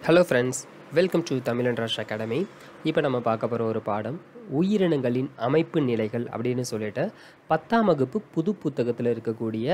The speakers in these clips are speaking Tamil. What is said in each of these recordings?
hello friends welcome to Tamil and Rash academy இப்போ நம்ம பார்க்க போகிற ஒரு பாடம் உயிரினங்களின் அமைப்பு நிலைகள் அப்படின்னு சொல்லிட்டு பத்தாம் வகுப்பு புது புத்தகத்தில் இருக்கக்கூடிய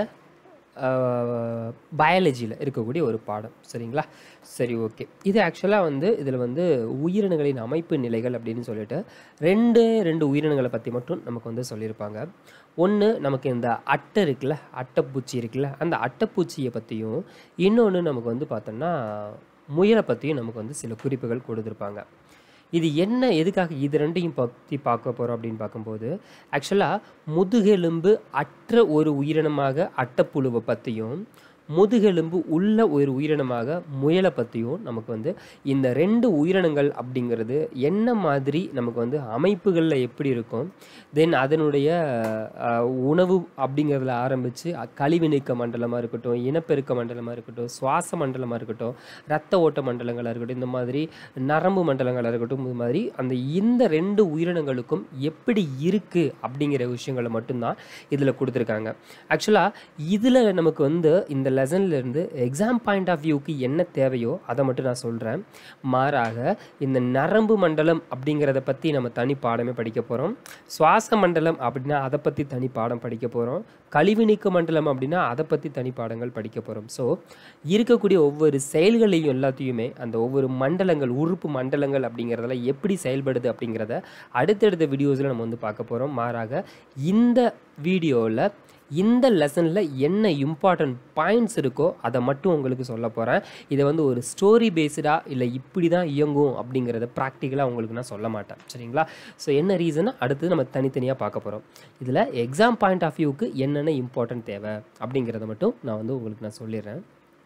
பயாலஜியில் இருக்கக்கூடிய ஒரு பாடம் சரிங்களா சரி ஓகே இது ஆக்சுவலாக வந்து இதில் வந்து உயிரினங்களின் அமைப்பு நிலைகள் அப்படின்னு சொல்லிட்டு ரெண்டு ரெண்டு உயிரினங்களை பற்றி மட்டும் நமக்கு வந்து சொல்லியிருப்பாங்க ஒன்று நமக்கு இந்த அட்டை இருக்குல்ல அட்டைப்பூச்சி இருக்குல்ல அந்த அட்டைப்பூச்சியை பற்றியும் இன்னொன்று நமக்கு வந்து பார்த்தோம்னா முயலை பற்றியும் நமக்கு வந்து சில குறிப்புகள் கொடுத்துருப்பாங்க இது என்ன எதுக்காக இது ரெண்டையும் பற்றி பார்க்க போகிறோம் அப்படின்னு பார்க்கும்போது ஆக்சுவலாக முதுகெலும்பு அற்ற ஒரு உயிரினமாக அட்டைப்புழுவை பற்றியும் முதுகெலும்பு உள்ள ஒரு உயிரினமாக முயலை பற்றியும் நமக்கு வந்து இந்த ரெண்டு உயிரினங்கள் அப்படிங்கிறது என்ன மாதிரி நமக்கு வந்து அமைப்புகளில் எப்படி இருக்கும் தென் அதனுடைய அஹ், உணவு அப்படிங்கிறதுல ஆரம்பித்து கழிவு நீக்க மண்டலமாக இருக்கட்டும் இனப்பெருக்க மண்டலமாக இருக்கட்டும் சுவாச மண்டலமாக இருக்கட்டும் ரத்த ஓட்ட மண்டலங்களாக இருக்கட்டும் இந்த மாதிரி நரம்பு மண்டலங்களாக இருக்கட்டும் இது மாதிரி அந்த இந்த ரெண்டு உயிரினங்களுக்கும் எப்படி இருக்குது அப்படிங்கிற விஷயங்களை மட்டும்தான் இதில் கொடுத்துருக்காங்க ஆக்சுவலாக இதில் நமக்கு வந்து இந்த லெசன்ல இருந்து எக்ஸாம் பாயிண்ட் ஆஃப் வியூக்கு என்ன தேவையோ அதை மட்டும் நான் சொல்கிறேன் மாறாக இந்த நரம்பு மண்டலம் அப்படிங்கிறத பற்றி நம்ம தனி பாடமே படிக்க போகிறோம் சுவாச மண்டலம் அப்படின்னா அதை பற்றி தனி பாடம் படிக்க போகிறோம் கழிவு நீக்க மண்டலம் அப்படின்னா அதை பற்றி தனி பாடங்கள் படிக்க போகிறோம் ஸோ இருக்கக்கூடிய ஒவ்வொரு செயல்களையும் எல்லாத்தையுமே அந்த ஒவ்வொரு மண்டலங்கள் உறுப்பு மண்டலங்கள் அப்படிங்கிறதுல எப்படி செயல்படுது அப்படிங்கிறத அடுத்தடுத்த வீடியோஸில் நம்ம வந்து பார்க்க போகிறோம் மாறாக இந்த வீடியோவில் இந்த லெசனில் என்ன இம்பார்ட்டன்ட் பாயிண்ட்ஸ் இருக்கோ அதை மட்டும் உங்களுக்கு சொல்ல போகிறேன் இதை வந்து ஒரு ஸ்டோரி பேஸ்டாக இல்லை இப்படி தான் இயங்கும் அப்படிங்கிறத ப்ராக்டிக்கலாக உங்களுக்கு நான் சொல்ல மாட்டேன் சரிங்களா ஸோ என்ன ரீசனை அடுத்து நம்ம தனித்தனியாக பார்க்க போகிறோம் இதில் எக்ஸாம் பாயிண்ட் ஆஃப் வியூக்கு என்னென்ன இம்பார்ட்டன்ட் தேவை அப்படிங்கிறத மட்டும் நான் வந்து உங்களுக்கு நான் சொல்லிடுறேன்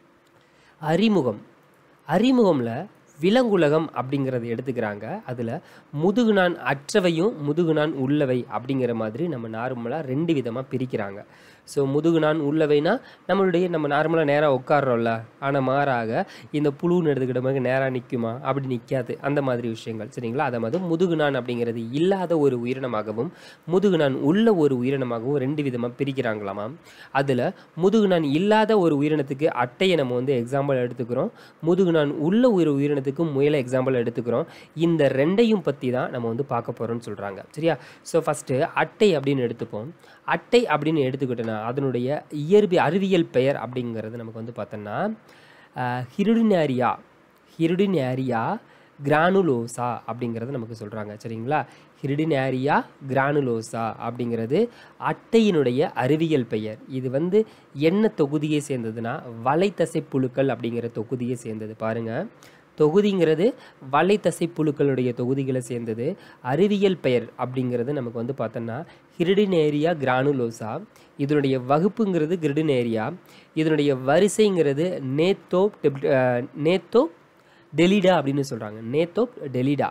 அறிமுகம் அறிமுகம்ல விலங்குலகம் அப்படிங்கிறத எடுத்துக்கிறாங்க அதில் முதுகுநான் அற்றவையும் முதுகுநான் உள்ளவை அப்படிங்கிற மாதிரி நம்ம நார்மலாக ரெண்டு விதமாக பிரிக்கிறாங்க ஸோ முதுகுநான் உள்ளவைனா நம்மளுடைய நம்ம நார்மலாக நேராக உட்காடுறோம்ல ஆனால் மாறாக இந்த புழுன்னு எடுத்துக்கிட்ட மாதிரி நேராக நிற்குமா அப்படி நிற்காது அந்த மாதிரி விஷயங்கள் சரிங்களா அதை மாதிரி முதுகுநான் அப்படிங்கிறது இல்லாத ஒரு உயிரினமாகவும் முதுகுநான் உள்ள ஒரு உயிரினமாகவும் ரெண்டு விதமாக பிரிக்கிறாங்களாமா அதில் முதுகுநான் இல்லாத ஒரு உயிரினத்துக்கு அட்டையை நம்ம வந்து எக்ஸாம்பிள் எடுத்துக்கிறோம் முதுகுநான் உள்ள ஒரு உயிரினத்துக்கு முயலை எக்ஸாம்பிள் எடுத்துக்கிறோம் இந்த ரெண்டையும் பற்றி தான் நம்ம வந்து பார்க்க போகிறோம்னு சொல்கிறாங்க சரியா ஸோ ஃபஸ்ட்டு அட்டை அப்படின்னு எடுத்துப்போம் அட்டை அப்படின்னு எடுத்துக்கிட்டோன்னா அதனுடைய இயற்பிய அறிவியல் பெயர் அப்படிங்கிறது நமக்கு வந்து பார்த்தோன்னா ஹிருடினேரியா ஹிருடினேரியா கிரானுலோசா அப்படிங்கிறது நமக்கு சொல்கிறாங்க சரிங்களா ஹிருடினேரியா கிரானுலோசா அப்படிங்கிறது அட்டையினுடைய அறிவியல் பெயர் இது வந்து என்ன தொகுதியை சேர்ந்ததுன்னா வலைத்தசை புழுக்கள் அப்படிங்கிற தொகுதியை சேர்ந்தது பாருங்கள் தொகுதிங்கிறது வலைத்தசை புழுக்களுடைய தொகுதிகளை சேர்ந்தது அறிவியல் பெயர் அப்படிங்கிறது நமக்கு வந்து பார்த்தோன்னா ஹிரிடினேரியா கிரானுலோசா இதனுடைய வகுப்புங்கிறது கிரிடினேரியா இதனுடைய வரிசைங்கிறது நேத்தோ நேத்தோ டெலிடா அப்படின்னு சொல்கிறாங்க நேத்தோ டெலிடா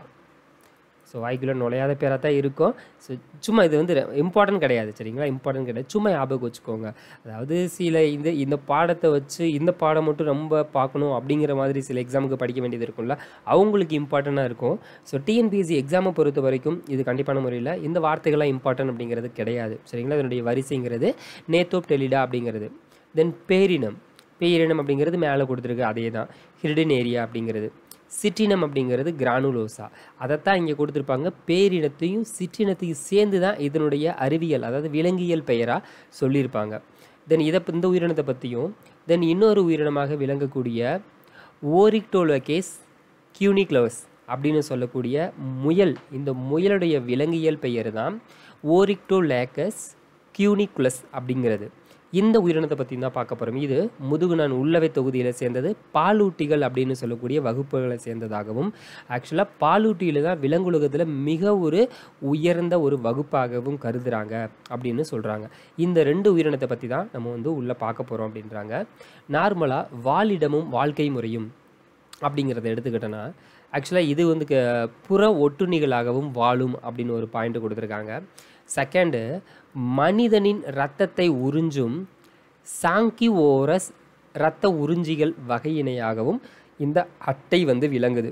ஸோ வாய்க்குள்ளே நுழையாத பேராக தான் இருக்கும் ஸோ சும்மா இது வந்து இம்பார்ட்டன்ட் கிடையாது சரிங்களா இம்பார்ட்டன்ட் கிடையாது சும்மா ஞாபகம் வச்சுக்கோங்க அதாவது சில இந்த இந்த பாடத்தை வச்சு இந்த பாடம் மட்டும் ரொம்ப பார்க்கணும் அப்படிங்கிற மாதிரி சில எக்ஸாமுக்கு படிக்க வேண்டியது இருக்கும்ல அவங்களுக்கு இம்பார்ட்டண்ட்டாக இருக்கும் ஸோ டிஎன்பிஎஸ்சி எக்ஸாமை பொறுத்த வரைக்கும் இது கண்டிப்பான முறையில் இந்த வார்த்தைகள்லாம் இம்பார்ட்டன்ட் அப்படிங்கிறது கிடையாது சரிங்களா இதனுடைய வரிசைங்கிறது நேத்தோப் டெலிடா அப்படிங்கிறது தென் பேரினம் பேரினம் அப்படிங்கிறது மேலே கொடுத்துருக்கு அதே தான் ஹிரிடன் ஏரியா அப்படிங்கிறது சிற்றினம் அப்படிங்கிறது கிரானுலோசா அதைத்தான் இங்கே கொடுத்துருப்பாங்க பேரினத்தையும் சிற்றினத்தையும் சேர்ந்து தான் இதனுடைய அறிவியல் அதாவது விலங்கியல் பெயராக சொல்லியிருப்பாங்க தென் இதை இந்த உயிரினத்தை பற்றியும் தென் இன்னொரு உயிரினமாக விளங்கக்கூடிய ஓரிக்டோலோகேஸ் கியூனிக்ளவஸ் அப்படின்னு சொல்லக்கூடிய முயல் இந்த முயலுடைய விலங்கியல் பெயர் தான் ஓரிக்டோலேக்கஸ் கியூனிகுலஸ் அப்படிங்கிறது இந்த உயிரினத்தை பற்றி தான் பார்க்க போகிறோம் இது முதுகுநான் உள்ளவை தொகுதியில் சேர்ந்தது பாலூட்டிகள் அப்படின்னு சொல்லக்கூடிய வகுப்புகளை சேர்ந்ததாகவும் ஆக்சுவலாக பாலூட்டியில் தான் விலங்குலகத்தில் மிக ஒரு உயர்ந்த ஒரு வகுப்பாகவும் கருதுகிறாங்க அப்படின்னு சொல்கிறாங்க இந்த ரெண்டு உயிரினத்தை பற்றி தான் நம்ம வந்து உள்ளே பார்க்க போகிறோம் அப்படின்றாங்க நார்மலாக வாழிடமும் வாழ்க்கை முறையும் அப்படிங்கிறத எடுத்துக்கிட்டோன்னா ஆக்சுவலாக இது வந்து க- புற ஒட்டுண்ணிகளாகவும் வாழும் அப்படின்னு ஒரு பாயிண்ட் கொடுத்துருக்காங்க செகண்டு மனிதனின் இரத்தத்தை உறிஞ்சும் சாங்கிவோரஸ் இரத்த உறிஞ்சிகள் வகையினையாகவும் இந்த அட்டை வந்து விளங்குது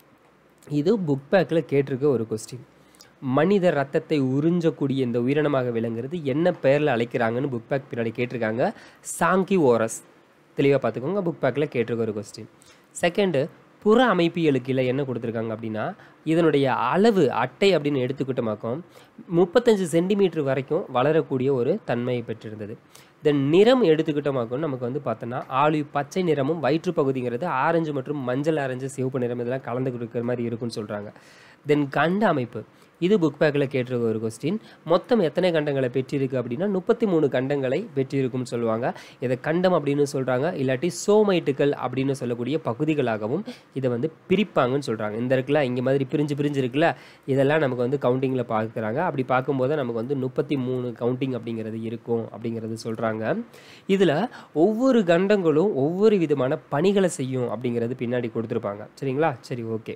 இது புக் பேக்கில் கேட்டிருக்க ஒரு கொஸ்டின் மனித ரத்தத்தை உறிஞ்சக்கூடிய இந்த உயிரினமாக விளங்குறது என்ன பெயரில் அழைக்கிறாங்கன்னு புக் பேக் பின்னாடி கேட்டிருக்காங்க சாங்கி ஓரஸ் தெளிவாக பார்த்துக்கோங்க புக் பேக்கில் கேட்டிருக்க ஒரு கொஸ்டின் செகண்டு புற அமைப்பியலுக்கு கீழே என்ன கொடுத்துருக்காங்க அப்படின்னா இதனுடைய அளவு அட்டை அப்படின்னு எடுத்துக்கிட்டோமாக்கும் முப்பத்தஞ்சு சென்டிமீட்டர் வரைக்கும் வளரக்கூடிய ஒரு தன்மையை பெற்றிருந்தது தென் நிறம் எடுத்துக்கிட்டோமாக்கும் நமக்கு வந்து பார்த்தோன்னா ஆலிவ் பச்சை நிறமும் வயிற்று பகுதிங்கிறது ஆரஞ்சு மற்றும் மஞ்சள் ஆரஞ்சு சிவப்பு நிறம் இதெல்லாம் கலந்து கொடுக்குற மாதிரி இருக்குன்னு சொல்கிறாங்க தென் கண்ட அமைப்பு இது புக் பேக்கில் கேட்டிருக்க ஒரு கொஸ்டின் மொத்தம் எத்தனை கண்டங்களை பெற்றிருக்கு அப்படின்னா முப்பத்தி மூணு கண்டங்களை பெற்றிருக்கும்னு சொல்லுவாங்க இதை கண்டம் அப்படின்னு சொல்கிறாங்க இல்லாட்டி சோமைட்டுகள் அப்படின்னு சொல்லக்கூடிய பகுதிகளாகவும் இதை வந்து பிரிப்பாங்கன்னு சொல்கிறாங்க இந்த இருக்குல்ல இங்கே மாதிரி பிரிஞ்சு பிரிஞ்சு இருக்குல்ல இதெல்லாம் நமக்கு வந்து கவுண்டிங்கில் பார்க்குறாங்க அப்படி பார்க்கும்போது நமக்கு வந்து முப்பத்தி மூணு கவுண்டிங் அப்படிங்கிறது இருக்கும் அப்படிங்கிறது சொல்கிறாங்க இதில் ஒவ்வொரு கண்டங்களும் ஒவ்வொரு விதமான பணிகளை செய்யும் அப்படிங்கிறது பின்னாடி கொடுத்துருப்பாங்க சரிங்களா சரி ஓகே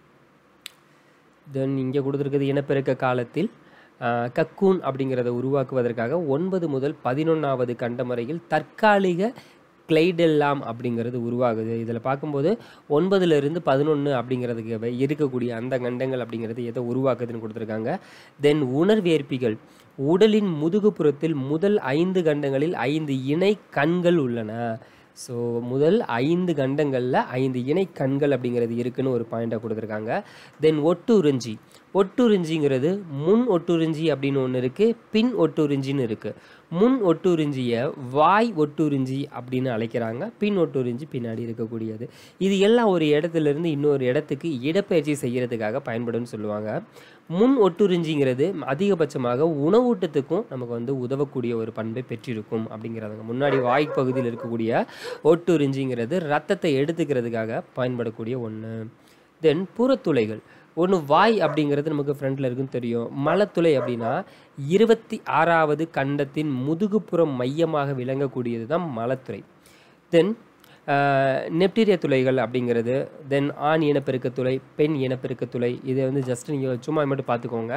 தென் இங்கே கொடுத்துருக்குது இனப்பெருக்க காலத்தில் ஆஹ், கக்கூன் அப்படிங்கிறத உருவாக்குவதற்காக ஒன்பது முதல் பதினொன்றாவது கண்டம் வரையில் தற்காலிக கிளைடெல்லாம் அப்படிங்கிறது உருவாகுது இதில் பார்க்கும்போது ஒன்பதுலேருந்து பதினொன்று அப்படிங்கிறதுக்கு வை- இருக்கக்கூடிய அந்த கண்டங்கள் அப்படிங்கிறது எதை உருவாக்குதுன்னு கொடுத்துருக்காங்க தென் உணர்வேற்பிகள் உடலின் முதுகுப்புறத்தில் முதல் ஐந்து கண்டங்களில் ஐந்து இணை கண்கள் உள்ளன ஸோ முதல் ஐந்து கண்டங்களில் ஐந்து இணை கண்கள் அப்படிங்கிறது இருக்குன்னு ஒரு பாயிண்டாக கொடுத்துருக்காங்க தென் ஒட்டுறிஞ்சி ஒட்டுறிஞ்சிங்கிறது முன் ஒட்டுறிஞ்சி அப்படின்னு ஒன்று இருக்குது பின் ஒட்டுறிஞ்சின்னு இருக்குது முன் ஒட்டுறிஞ்சியை வாய் ஒட்டுறிஞ்சி அப்படின்னு அழைக்கிறாங்க பின் ஒட்டுறிஞ்சி பின்னாடி இருக்கக்கூடியது இது எல்லாம் ஒரு இடத்துல இருந்து இன்னொரு இடத்துக்கு இடப்பெயர்ச்சி செய்கிறதுக்காக பயன்படும்னு சொல்லுவாங்க முன் ஒட்டுறிஞ்சிங்கிறது அதிகபட்சமாக உணவூட்டத்துக்கும் நமக்கு வந்து உதவக்கூடிய ஒரு பண்பை பெற்றிருக்கும் அப்படிங்கிறதுங்க முன்னாடி வாய் பகுதியில் இருக்கக்கூடிய ஒட்டுறிஞ்சிங்கிறது ரத்தத்தை எடுத்துக்கிறதுக்காக பயன்படக்கூடிய ஒன்று தென் புறத்துளைகள் ஒன்று வாய் அப்படிங்கிறது நமக்கு ஃப்ரண்ட்டில் இருக்குன்னு தெரியும் மலத்துளை அப்படின்னா இருபத்தி ஆறாவது கண்டத்தின் முதுகுப்புறம் மையமாக விளங்கக்கூடியது தான் மலத்துளை தென் நெப்டீரிய துளைகள் அப்படிங்கிறது தென் ஆண் இனப்பெருக்க துளை பெண் இனப்பெருக்க துளை இதை வந்து ஜஸ்ட் நீங்கள் சும்மா மட்டும் பார்த்துக்கோங்க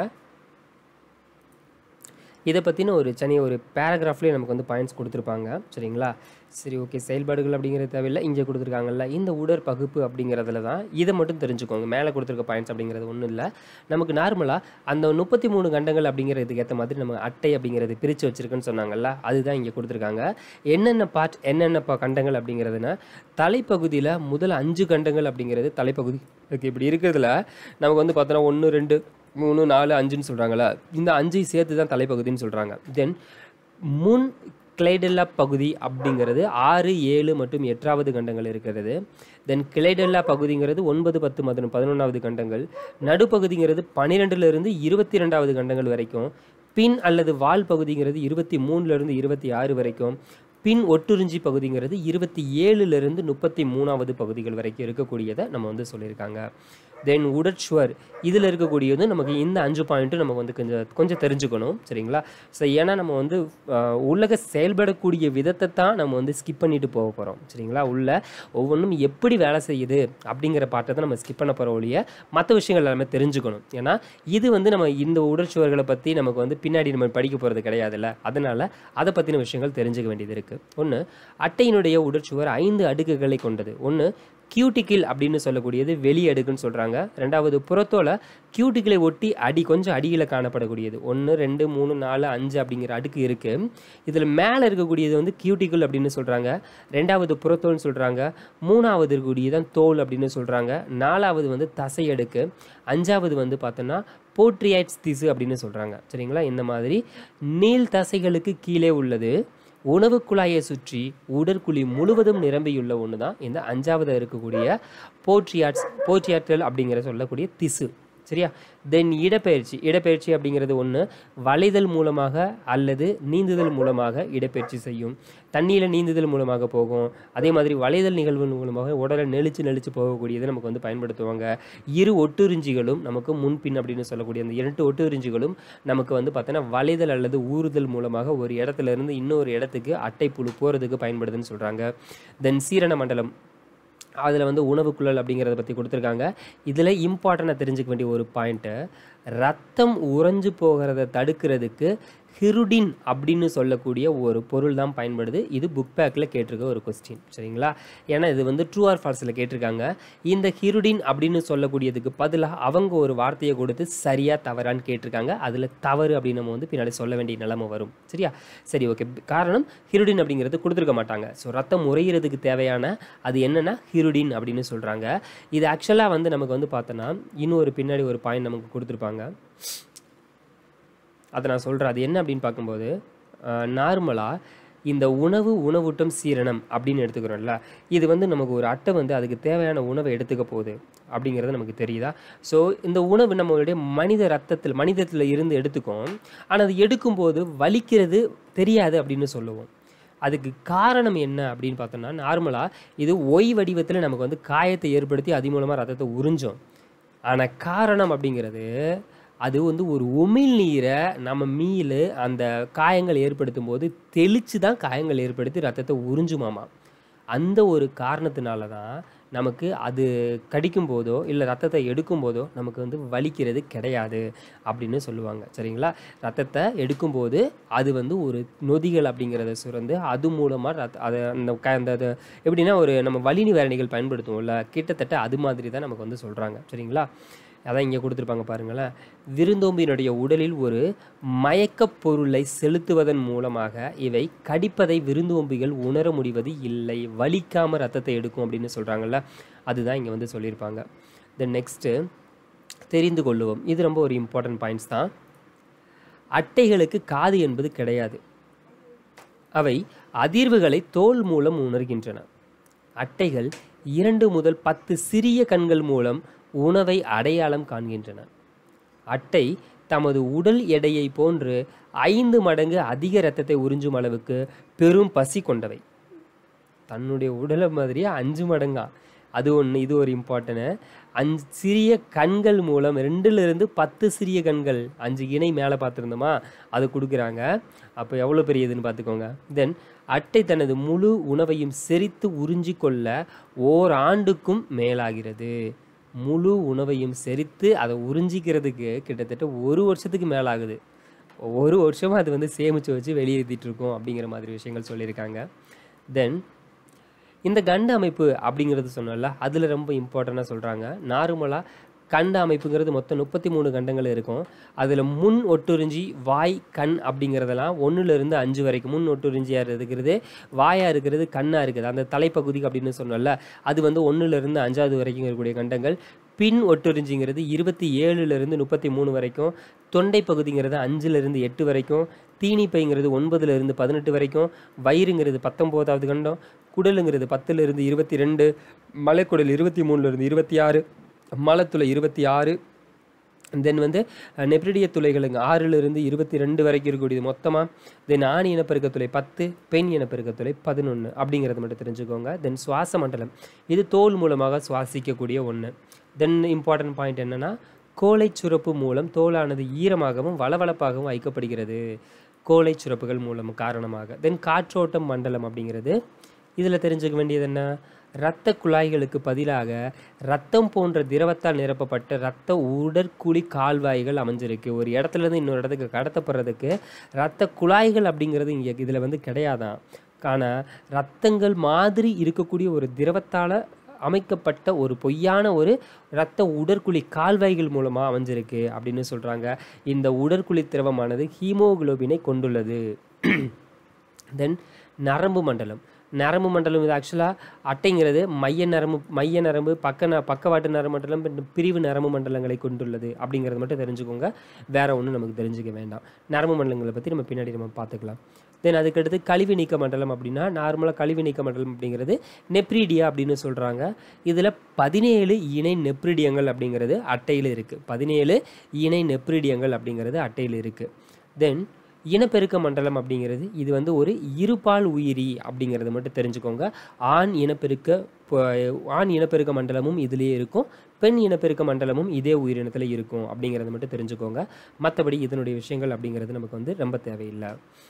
இதை பற்றின ஒரு தனி ஒரு பேராகிராஃப்லேயே நமக்கு வந்து பாயிண்ட்ஸ் கொடுத்துருப்பாங்க சரிங்களா சரி ஓகே செயல்பாடுகள் அப்படிங்கிறது தேவையில்லை இங்கே கொடுத்துருக்காங்கல்ல இந்த உடற்பகுப்பு அப்படிங்கிறதுல தான் இதை மட்டும் தெரிஞ்சுக்கோங்க மேலே கொடுத்துருக்க பாயிண்ட்ஸ் அப்படிங்கிறது ஒன்றும் இல்லை நமக்கு நார்மலாக அந்த முப்பத்தி மூணு கண்டங்கள் அப்படிங்கிறதுக்கு ஏற்ற மாதிரி நம்ம அட்டை அப்படிங்கிறது பிரித்து வச்சிருக்குன்னு சொன்னாங்கல்ல அதுதான் இங்கே கொடுத்துருக்காங்க என்னென்ன பார்ட் என்னென்ன ப- கண்டங்கள் அப்படிங்கிறதுனா தலைப்பகுதியில் முதல் அஞ்சு கண்டங்கள் அப்படிங்கிறது தலைப்பகுதி ஓகே இப்படி இருக்கிறதுல நமக்கு வந்து பார்த்தோன்னா ஒன்று ரெண்டு மூணு நாலு அஞ்சுன்னு சொல்கிறாங்களா இந்த அஞ்சையும் சேர்த்து தான் தலைப்பகுதின்னு சொல்கிறாங்க தென் முன் கிளைடெல்லா பகுதி அப்படிங்கிறது ஆறு ஏழு மற்றும் எட்டாவது கண்டங்கள் இருக்கிறது தென் கிளைடெல்லா பகுதிங்கிறது ஒன்பது பத்து மற்றும் பதினொன்றாவது கண்டங்கள் நடுப்பகுதிங்கிறது பன்னிரெண்டுலேருந்து இருபத்தி ரெண்டாவது கண்டங்கள் வரைக்கும் பின் அல்லது வால் பகுதிங்கிறது இருபத்தி மூணுலேருந்து இருபத்தி ஆறு வரைக்கும் பின் ஒட்டுறிஞ்சி பகுதிங்கிறது இருபத்தி ஏழுலேருந்து முப்பத்தி மூணாவது பகுதிகள் வரைக்கும் இருக்கக்கூடியதை நம்ம வந்து சொல்லியிருக்காங்க தென் உடற்சுவர் இதில் இருக்கக்கூடியது நமக்கு இந்த அஞ்சு பாயிண்ட்டும் நம்ம வந்து கொஞ்சம் கொஞ்சம் தெரிஞ்சுக்கணும் சரிங்களா ஸோ ஏன்னா நம்ம வந்து ஆஹ், உலக செயல்படக்கூடிய விதத்தை தான் நம்ம வந்து ஸ்கிப் பண்ணிட்டு போக போகிறோம் சரிங்களா உள்ள ஒவ்வொன்றும் எப்படி வேலை செய்யுது அப்படிங்கிற பாட்டை தான் நம்ம ஸ்கிப் பண்ண போகிற ஒழிய மற்ற விஷயங்கள் எல்லாமே தெரிஞ்சுக்கணும் ஏன்னா இது வந்து நம்ம இந்த உடற்சுவர்களை பற்றி நமக்கு வந்து பின்னாடி நம்ம படிக்க போகிறது கிடையாதுல்ல அதனால் அதை பற்றின விஷயங்கள் தெரிஞ்சுக்க வேண்டியது இருக்குது ஒன்று அட்டையினுடைய உடற்சுவர் ஐந்து அடுக்குகளை கொண்டது ஒன்று கியூட்டிக்கிள் அப்படின்னு சொல்லக்கூடியது வெளி அடுக்குன்னு சொல்கிறாங்க ரெண்டாவது புறத்தோல கியூட்டிக்கிளை ஒட்டி அடி கொஞ்சம் அடியில் காணப்படக்கூடியது ஒன்று ரெண்டு மூணு நாலு அஞ்சு அப்படிங்கிற அடுக்கு இருக்குது இதில் மேலே இருக்கக்கூடியது வந்து கியூட்டிக்கிள் அப்படின்னு சொல்கிறாங்க ரெண்டாவது புறத்தோல்னு சொல்கிறாங்க மூணாவது இருக்கக்கூடியது தான் தோல் அப்படின்னு சொல்கிறாங்க நாலாவது வந்து தசை அடுக்கு அஞ்சாவது வந்து பார்த்தோன்னா போட்ரியாய்ட்ஸ் திசு அப்படின்னு சொல்கிறாங்க சரிங்களா இந்த மாதிரி நீள் தசைகளுக்கு கீழே உள்ளது உணவு குழாயை சுற்றி உடற்குழி முழுவதும் நிரம்பியுள்ள ஒன்று தான் இந்த அஞ்சாவது இருக்கக்கூடிய போட்ரியாட்ஸ் போட்ரியாட்கள் அப்படிங்கிற சொல்லக்கூடிய திசு சரியா தென் இடப்பெயர்ச்சி இடப்பெயர்ச்சி அப்படிங்கிறது ஒன்று வளைதல் மூலமாக அல்லது நீந்துதல் மூலமாக இடப்பெயர்ச்சி செய்யும் தண்ணியில் நீந்துதல் மூலமாக போகும் அதே மாதிரி வளைதல் நிகழ்வு மூலமாக உடலை நெளிச்சு நெளிச்சு போகக்கூடியது நமக்கு வந்து பயன்படுத்துவாங்க இரு ஒட்டுறிஞ்சிகளும் நமக்கு முன்பின் அப்படின்னு சொல்லக்கூடிய அந்த இரண்டு ஒட்டுறிஞ்சிகளும் நமக்கு வந்து பார்த்தோன்னா வளைதல் அல்லது ஊறுதல் மூலமாக ஒரு இடத்துல இருந்து இன்னொரு இடத்துக்கு அட்டை புழு போகிறதுக்கு பயன்படுதுன்னு சொல்கிறாங்க தென் சீரண மண்டலம் அதில் வந்து உணவுக்குழல் அப்படிங்கிறத பற்றி கொடுத்துருக்காங்க இதில் இம்பார்ட்டண்ட்டாக தெரிஞ்சுக்க வேண்டிய ஒரு பாயிண்ட்டு ரத்தம் உறைஞ்சு போகிறத தடுக்கிறதுக்கு ஹிருடின் அப்படின்னு சொல்லக்கூடிய ஒரு பொருள் தான் பயன்படுது இது புக் பேக்கில் கேட்டிருக்க ஒரு கொஸ்டின் சரிங்களா ஏன்னா இது வந்து ட்ரூ ஆர் ஃபால்ஸில் கேட்டிருக்காங்க இந்த ஹிருடின் அப்படின்னு சொல்லக்கூடியதுக்கு பதிலாக அவங்க ஒரு வார்த்தையை கொடுத்து சரியாக தவறான்னு கேட்டிருக்காங்க அதில் தவறு அப்படின்னு நம்ம வந்து பின்னாடி சொல்ல வேண்டிய நிலைமை வரும் சரியா சரி ஓகே காரணம் ஹிருடின் அப்படிங்கிறது கொடுத்துருக்க மாட்டாங்க ஸோ ரத்தம் உறையிறதுக்கு தேவையான அது என்னென்னா ஹிருடின் அப்படின்னு சொல்கிறாங்க இது ஆக்சுவலாக வந்து நமக்கு வந்து பார்த்தோன்னா இன்னொரு பின்னாடி ஒரு பாயிண்ட் நமக்கு கொடுத்துருப்பாங்க அதை நான் சொல்கிறேன் அது என்ன அப்படின்னு பார்க்கும்போது நார்மலாக இந்த உணவு உணவூட்டம் சீரணம் அப்படின்னு எடுத்துக்கிறோம்ல இது வந்து நமக்கு ஒரு அட்டை வந்து அதுக்கு தேவையான உணவை எடுத்துக்க போகுது அப்படிங்கிறது நமக்கு தெரியுதா ஸோ இந்த உணவு நம்மளுடைய மனித ரத்தத்தில் மனிதத்தில் இருந்து எடுத்துக்கும் ஆனால் அது எடுக்கும்போது வலிக்கிறது தெரியாது அப்படின்னு சொல்லுவோம் அதுக்கு காரணம் என்ன அப்படின்னு பார்த்தோம்னா நார்மலாக இது ஒய் வடிவத்தில் நமக்கு வந்து காயத்தை ஏற்படுத்தி அது மூலமாக ரத்தத்தை உறிஞ்சோம் ஆனால் காரணம் அப்படிங்கிறது அது வந்து ஒரு உமிழ் நீரை நம்ம மீள் அந்த காயங்கள் ஏற்படுத்தும் போது தெளித்து தான் காயங்கள் ஏற்படுத்தி ரத்தத்தை உறிஞ்சுமாமா அந்த ஒரு காரணத்தினால தான் நமக்கு அது கடிக்கும் போதோ இல்லை ரத்தத்தை எடுக்கும் போதோ நமக்கு வந்து வலிக்கிறது கிடையாது அப்படின்னு சொல்லுவாங்க சரிங்களா ரத்தத்தை எடுக்கும்போது அது வந்து ஒரு நொதிகள் அப்படிங்கிறத சுரந்து அது மூலமாக ரத்த அதை அந்த க அந்த அது எப்படின்னா ஒரு நம்ம வலி நிவாரணிகள் பயன்படுத்துவோம்ல கிட்டத்தட்ட அது மாதிரி தான் நமக்கு வந்து சொல்கிறாங்க சரிங்களா அதான் இங்கே கொடுத்துருப்பாங்க பாருங்களேன் விருந்தோம்பியினுடைய உடலில் ஒரு மயக்கப் பொருளை செலுத்துவதன் மூலமாக இவை கடிப்பதை விருந்தோம்பிகள் உணர முடிவது இல்லை வலிக்காம ரத்தத்தை எடுக்கும் அப்படின்னு சொல்கிறாங்கல்ல அதுதான் இங்கே வந்து சொல்லியிருப்பாங்க தென் நெக்ஸ்ட்டு தெரிந்து கொள்ளுவோம் இது ரொம்ப ஒரு இம்பார்ட்டன்ட் பாயிண்ட்ஸ் தான் அட்டைகளுக்கு காது என்பது கிடையாது அவை அதிர்வுகளை தோல் மூலம் உணர்கின்றன அட்டைகள் இரண்டு முதல் பத்து சிறிய கண்கள் மூலம் உணவை அடையாளம் காண்கின்றன அட்டை தமது உடல் எடையை போன்று ஐந்து மடங்கு அதிக இரத்தத்தை உறிஞ்சும் அளவுக்கு பெரும் பசி கொண்டவை தன்னுடைய உடலை மாதிரியே அஞ்சு மடங்கா அது ஒன்று இது ஒரு இம்பார்ட்டனு அஞ்சு சிறிய கண்கள் மூலம் ரெண்டுலேருந்து பத்து சிறிய கண்கள் அஞ்சு இணை மேலே பார்த்துருந்தோமா அது கொடுக்குறாங்க அப்போ எவ்வளோ பெரியதுன்னு பார்த்துக்கோங்க தென் அட்டை தனது முழு உணவையும் செரித்து உறிஞ்சி கொள்ள ஓர் ஆண்டுக்கும் மேலாகிறது முழு உணவையும் செரித்து அதை உறிஞ்சிக்கிறதுக்கு கிட்டத்தட்ட ஒரு வருஷத்துக்கு மேலாகுது ஒரு வருஷமாக அது வந்து சேமித்து வச்சு வெளியேற்றிட்டு இருக்கோம் அப்படிங்கிற மாதிரி விஷயங்கள் சொல்லியிருக்காங்க தென் இந்த கண்ட அமைப்பு அப்படிங்கிறது சொன்னோம்ல அதில் ரொம்ப இம்பார்ட்டண்ட்டாக சொல்கிறாங்க நார்மலாக கண்ட அமைப்புங்கிறது மொத்தம் முப்பத்தி மூணு கண்டங்கள் இருக்கும் அதில் முன் ஒட்டுறிஞ்சி வாய் கண் அப்படிங்கிறதெல்லாம் ஒன்றுலேருந்து அஞ்சு வரைக்கும் முன் ஒட்டுறிஞ்சியாக இருக்கிறது வாயாக இருக்கிறது கண்ணாக இருக்குது அந்த தலைப்பகுதி அப்படின்னு சொன்னோம்ல அது வந்து ஒன்றுலேருந்து அஞ்சாவது வரைக்கும் இருக்கக்கூடிய கண்டங்கள் பின் ஒட்டுறிஞ்சிங்கிறது இருபத்தி ஏழுலேருந்து முப்பத்தி மூணு வரைக்கும் தொண்டை பகுதிங்கிறது அஞ்சுலேருந்து எட்டு வரைக்கும் தீனிப்பைங்கிறது ஒன்பதுலேருந்து பதினெட்டு வரைக்கும் வயிறுங்கிறது பத்தொம்போதாவது கண்டம் குடலுங்கிறது பத்துலேருந்து இருபத்தி ரெண்டு மலைக்குடல் இருபத்தி மூணுலேருந்து இருபத்தி ஆறு மலத்துளை இருபத்தி ஆறு தென் வந்து நெப்ரிடிய துளைகளுங்க ஆறிலிருந்து இருபத்தி ரெண்டு வரைக்கும் இருக்கக்கூடியது மொத்தமாக தென் ஆண் இனப்பெருக்க துளை பத்து பெண் இனப்பெருக்க துளை பதினொன்று அப்படிங்கிறத மட்டும் தெரிஞ்சுக்கோங்க தென் சுவாச மண்டலம் இது தோல் மூலமாக சுவாசிக்கக்கூடிய ஒன்று தென் இம்பார்ட்டன்ட் பாயிண்ட் என்னென்னா கோலை சுரப்பு மூலம் தோலானது ஈரமாகவும் வளவளப்பாகவும் வைக்கப்படுகிறது கோலை சுரப்புகள் மூலம் காரணமாக தென் காற்றோட்டம் மண்டலம் அப்படிங்கிறது இதில் தெரிஞ்சுக்க வேண்டியது என்ன இரத்த குழாய்களுக்கு பதிலாக ரத்தம் போன்ற திரவத்தால் நிரப்பப்பட்ட இரத்த உடற்குழி கால்வாய்கள் அமைஞ்சிருக்கு ஒரு இடத்துல இருந்து இன்னொரு இடத்துக்கு கடத்தப்படுறதுக்கு இரத்த குழாய்கள் அப்படிங்கிறது இங்கே இதில் வந்து கிடையாதான் ஆனால் ரத்தங்கள் மாதிரி இருக்கக்கூடிய ஒரு திரவத்தால் அமைக்கப்பட்ட ஒரு பொய்யான ஒரு இரத்த உடற்குழி கால்வாய்கள் மூலமாக அமைஞ்சிருக்கு அப்படின்னு சொல்கிறாங்க இந்த உடற்குழி திரவமானது ஹீமோகுளோபினை கொண்டுள்ளது தென் நரம்பு மண்டலம் நரம்பு மண்டலம் இது ஆக்சுவலாக அட்டைங்கிறது மைய நரம்பு மைய நரம்பு பக்க ந பக்கவாட்டு நரம்பு மண்டலம் பின் பிரிவு நரம்பு மண்டலங்களை கொண்டுள்ளது அப்படிங்கிறது மட்டும் தெரிஞ்சுக்கோங்க வேற ஒன்றும் நமக்கு தெரிஞ்சுக்க வேண்டாம் நரம்பு மண்டலங்களை பற்றி நம்ம பின்னாடி நம்ம பார்த்துக்கலாம் தென் அதுக்கடுத்து கழிவு நீக்க மண்டலம் அப்படின்னா நார்மலாக கழிவு நீக்க மண்டலம் அப்படிங்கிறது நெப்ரீடியா அப்படின்னு சொல்கிறாங்க இதில் பதினேழு இணை நெப்ரிடியங்கள் அப்படிங்கிறது அட்டையில் இருக்குது பதினேழு இணை நெப்ரிடியங்கள் அப்படிங்கிறது அட்டையில் இருக்குது தென் இனப்பெருக்க மண்டலம் அப்படிங்கிறது இது வந்து ஒரு இருபால் உயிரி அப்படிங்கிறது மட்டும் தெரிஞ்சுக்கோங்க ஆண் இனப்பெருக்க ப- ஆண் இனப்பெருக்க மண்டலமும் இதுலேயே இருக்கும் பெண் இனப்பெருக்க மண்டலமும் இதே உயிரினத்தில் இருக்கும் அப்படிங்கிறத மட்டும் தெரிஞ்சுக்கோங்க மற்றபடி இதனுடைய விஷயங்கள் அப்படிங்கிறது நமக்கு வந்து ரொம்ப தேவையில்லை